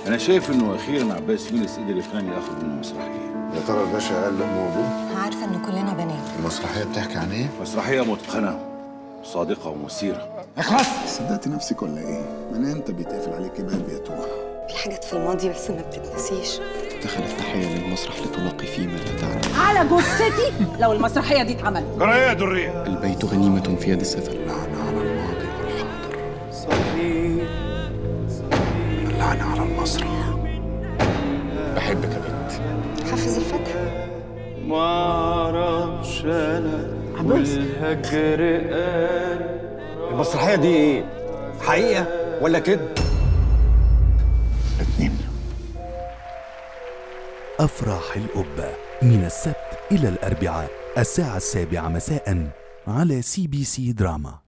انا شايف انه اخيرا عباس يونس قدر يقنعني اخذ منه مسرحيه يا ترى الباشا قال لامه وابوه عارفة إن كلنا بنات المسرحيه بتحكي عن ايه؟ مسرحيه متقنه صادقه ومثيره صدقتي نفسك ولا ايه؟ من امتى بيتقفل عليك باب يا توح؟ في حاجات في الماضي بس ما بتتنسيش دخل التحية للمسرح لتلقي فيه ما لا تعلم على جثتي لو المسرحيه دي اتعملت قرايه يا دريه البيت غنيمة في يد السفل اللعنة على الماضي والحاضر اللعنة على المسرح بحبك يا بنت حافظ الفتح معرفش انا والهجر قال المسرحية دي ايه؟ حقيقة ولا كده؟ اتنين أفراح القبة من السبت إلى الأربعاء الساعة السابعة مساء على سي بي سي دراما